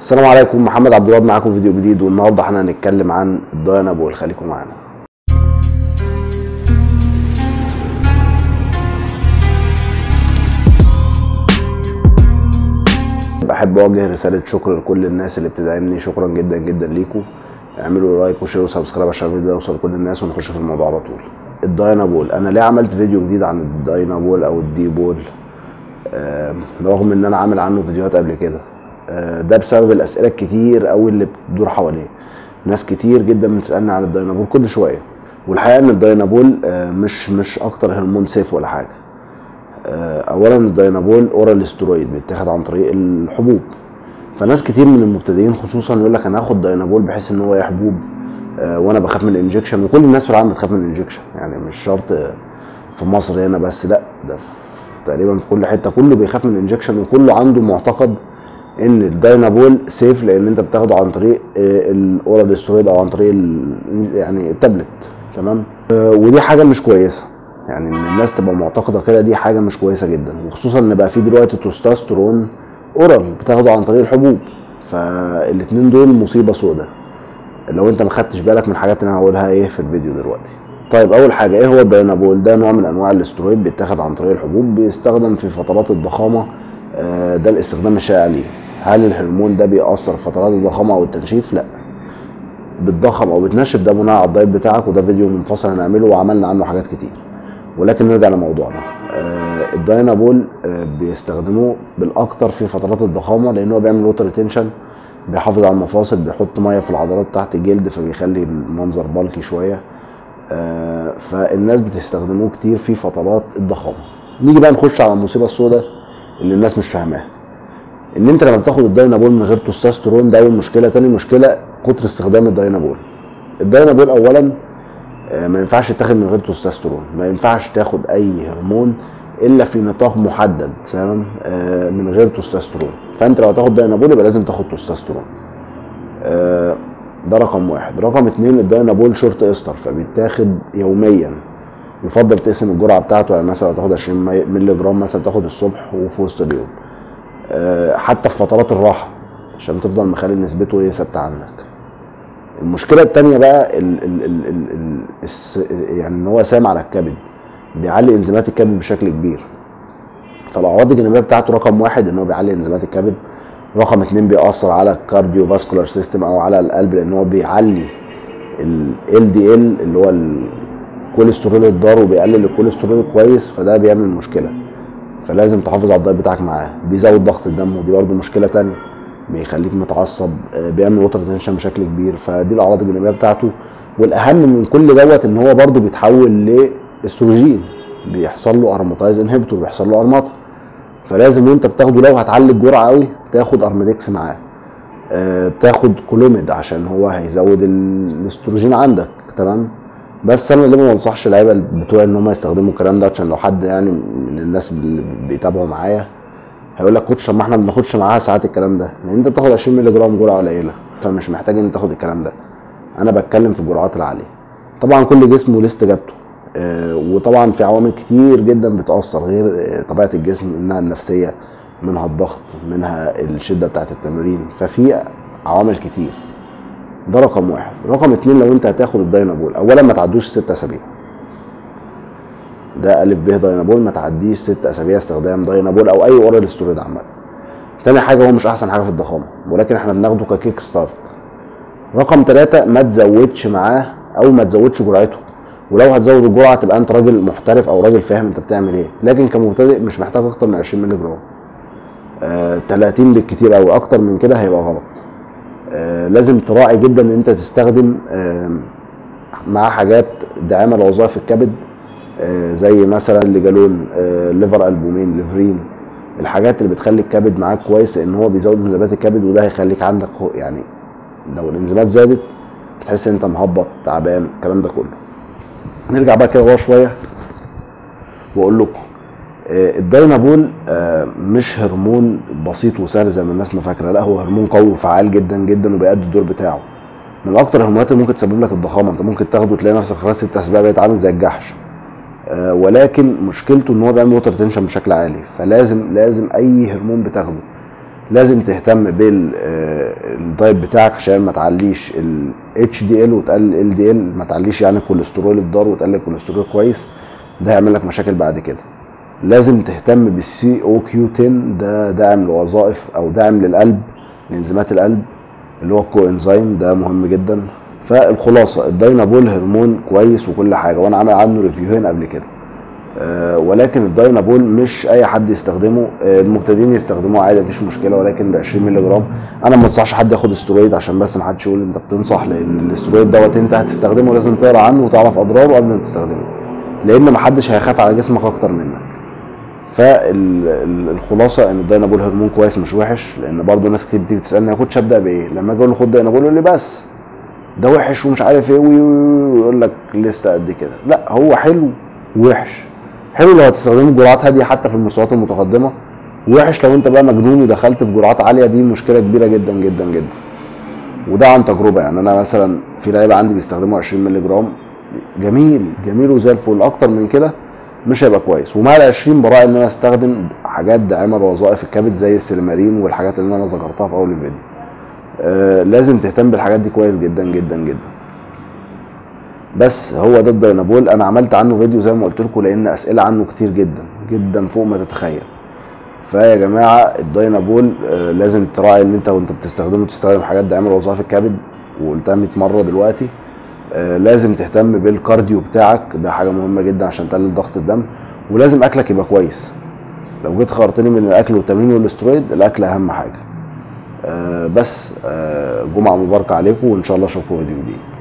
السلام عليكم محمد عبد الوهاب معاكم فيديو جديد والنهارده احنا هنتكلم عن الداينابول خليكم معانا بحب اوجه رساله شكر لكل الناس اللي بتدعمني شكرا جدا جدا ليكم اعملوا لايك وشير وسبسكرايب عشان الفيديو ده يوصل لكل الناس ونخش في الموضوع على طول الداينابول انا ليه عملت فيديو جديد عن الداينابول او الديبول آه رغم ان انا عامل عنه فيديوهات قبل كده آه ده بسبب الاسئله الكتير قوي اللي بتدور حواليه ناس كتير جدا بتسالني عن الداينابول كل شويه والحقيقه ان الداينابول آه مش مش اكتر هرمون سيف ولا حاجه اولا الداينابول اورال استرويد بيتاخد عن طريق الحبوب فناس كتير من المبتدئين خصوصا يقول لك انا هاخد داينابول بحيث ان هو يا حبوب آه وانا بخاف من الانجكشن وكل الناس في العالم بتخاف من الانجكشن يعني مش شرط في مصر هنا بس لا ده في تقريبا في كل حته كله بيخاف من الانجكشن وكله عنده معتقد ان الداينابول سيف لان انت بتاخده عن طريق الاورال استرويد او عن طريق يعني التابلت تمام آه ودي حاجه مش كويسه يعني ان الناس تبقى معتقده كده دي حاجه مش كويسه جدا وخصوصا ان بقى في دلوقتي تستوستيرون اورال بتاخده عن طريق الحبوب فالاتنين دول مصيبه سودة لو انت ما خدتش بالك من الحاجات اللي انا هقولها ايه في الفيديو دلوقتي طيب اول حاجه ايه هو الداينابول ده نوع من انواع الاسترويد بيتاخد عن طريق الحبوب بيستخدم في فترات الضخامه ده الاستخدام الشائع ليه هل الهرمون ده بيأثر في فترات الضخامه او التنشيف لا بتضخم او بتنشف ده بناء على الدايت بتاعك وده فيديو منفصل هنعمله وعملنا عنه حاجات كتير ولكن نرجع لموضوعنا آه الداينابول آه بيستخدموه بالاكتر في فترات الضخامه لان هو بيعمل ووتر ريتنشن بيحافظ على المفاصل بيحط ميه في العضلات تحت الجلد فبيخلي المنظر بالكي شويه آه فالناس بتستخدموه كتير في فترات الضخامه نيجي بقى نخش على المصيبه السوداء اللي الناس مش فاهماها ان انت لما بتاخد الداينابول من غير تستوستيرون ده اول مشكله تاني مشكله كتر استخدام الداينابول الداينابول اولا ما ينفعش تاخد من غير تستوستيرون ما ينفعش تاخد اي هرمون الا في نطاق محدد فاهم آه من غير تستوستيرون فانت لو هتاخد داينابول يبقى لازم تاخد تستوستيرون آه ده رقم واحد رقم اتنين الداينابول شورت استر فبيتاخد يوميا يفضل تقسم الجرعه بتاعته يعني مثلا تاخد 20 مللي جرام مثلا تاخد الصبح وفي وسط اليوم آه حتى في فترات الراحه عشان تفضل مخلي نسبته ايه ثابته عندك المشكله الثانيه بقى ال ال ال ال ال يعني ان هو سام على الكبد بيعلي انزيمات الكبد بشكل كبير فالاعراض الجانبيه بتاعته رقم واحد ان هو بيعلي انزيمات الكبد رقم اتنين بيأثر على الكارديو فاسكولار سيستم او على القلب لان هو بيعلي ال دي ال اللي هو الكوليسترول الضار وبيقلل الكوليسترول الكويس فده بيعمل مشكله فلازم تحافظ على الدايت بتاعك معاه بيزود ضغط الدم ودي برده مشكله تانية بيخليك متعصب بيعمل ووتر تنشن بشكل كبير فدي الاعراض الجانبيه بتاعته والاهم من كل دوت ان هو برده بيتحول لاستروجين بيحصل له ارماتايز انهبيتور بيحصل له ارماطه فلازم وانت بتاخده لو هتعلي الجرعه قوي تاخد ارميدكس معاه آه تاخد كولوميد عشان هو هيزود الاستروجين عندك تمام بس انا اللي ما بنصحش اللعيبه بتوع ان هم يستخدموا الكلام ده عشان لو حد يعني من الناس اللي بيتابعوا معايا هيقول لك كوتش طب ما احنا ما بناخدش معاها ساعات الكلام ده لان انت بتاخد 20 مللي جرام جرعه قليله فمش محتاج ان انت تاخد الكلام ده انا بتكلم في الجرعات العاليه طبعا كل جسم وليه استجابته آه وطبعا في عوامل كتير جدا بتاثر غير آه طبيعه الجسم منها النفسيه منها الضغط منها الشده بتاعه التمرين ففي عوامل كتير ده رقم واحد رقم اتنين لو انت هتاخد الداينابول اولا ما تعدوش ست اسابيع ده الف ب داينابول ما تعديش ست اسابيع استخدام داينابول او اي اورال استرويد عامه تاني حاجه هو مش احسن حاجه في الضخامه ولكن احنا بناخده ككيك ستارت رقم ثلاثة ما تزودش معاه او ما تزودش جرعته ولو هتزود الجرعه تبقى انت راجل محترف او راجل فاهم انت بتعمل ايه لكن كمبتدئ مش محتاج اكتر من 20 مللي جرام آه 30 بالكتير قوي اكتر من كده هيبقى غلط آه لازم تراعي جدا ان انت تستخدم آه معاه حاجات داعمه لوظائف الكبد آه زي مثلا لجالون آه ليفر البومين ليفرين الحاجات اللي بتخلي الكبد معاك كويس لان هو بيزود انزيمات الكبد وده هيخليك عندك يعني لو الانزيمات زادت بتحس ان انت مهبط تعبان الكلام ده كله نرجع بقى كده ورا شويه واقول لكم آه الداينابول مش هرمون بسيط وسهل زي ما الناس ما فاكره لا هو هرمون قوي وفعال جدا جدا وبيأدي الدور بتاعه من اكتر الهرمونات اللي ممكن تسبب لك الضخامه انت ممكن تاخده وتلاقي نفسك خلاص ست اسابيع بقيت عامل زي الجحش آه ولكن مشكلته ان هو بيعمل ووتر تنشن بشكل عالي فلازم لازم اي هرمون بتاخده لازم تهتم بالدايت بتاعك عشان ما تعليش ال HDL وتقلل ال LDL ما تعليش يعني الكوليسترول الضار وتقلل الكوليسترول كويس ده هيعمل لك مشاكل بعد كده لازم تهتم بالسي او كيو 10 ده داعم لوظائف او داعم للقلب لانزيمات القلب اللي هو الكو انزيم ده مهم جدا فالخلاصه الداينابول هرمون كويس وكل حاجه وانا عامل عنه ريفيوهين قبل كده آه، ولكن الداينابول مش اي حد يستخدمه آه، المبتدئين يستخدموه عادي مفيش مشكله ولكن ب 20 مللي جرام انا ما انصحش حد ياخد استرويد عشان بس ما حدش يقول انت بتنصح لان الاسترويد دوت انت هتستخدمه لازم تقرا عنه وتعرف اضراره قبل ما تستخدمه لان ما حدش هيخاف على جسمك اكتر منك فالخلاصه ان الداينابول هرمون كويس مش وحش لان برضو ناس كتير بتيجي تسالني يا كوتش ابدا بايه لما اجي اقول له خد داينابول يقول لي بس ده وحش ومش عارف ايه وي- وي- ويقول لك لسه قد كده لا هو حلو ووحش حلو لو هتستخدمه بجرعات هاديه حتى في المستويات المتقدمه وحش لو انت بقى مجنون ودخلت في جرعات عاليه دي مشكله كبيره جدا جدا جدا وده عن تجربه يعني انا مثلا في لعيبه عندي بيستخدموا 20 مللي جرام جميل جميل وزي الفل اكتر من كده مش هيبقى كويس ومع ال 20 براعي ان انا استخدم حاجات داعمه لوظائف الكبد زي السيلمارين والحاجات اللي انا ذكرتها في اول الفيديو آه لازم تهتم بالحاجات دي كويس جدا جدا جدا بس هو ده الداينابول انا عملت عنه فيديو زي ما قلت لكم لان اسئله عنه كتير جدا جدا فوق ما تتخيل فيا جماعه الداينابول آه لازم تراعي ان انت وانت بتستخدمه تستخدم حاجات داعمه لوظائف الكبد وقلتها 100 مره دلوقتي آه لازم تهتم بالكارديو بتاعك ده حاجه مهمه جدا عشان تقلل ضغط الدم ولازم اكلك يبقى كويس لو جيت خيرتني من الاكل والتمرين والاسترويد الاكل اهم حاجه آه بس آه جمعه مباركه عليكم وان شاء الله اشوفكم فيديو جديد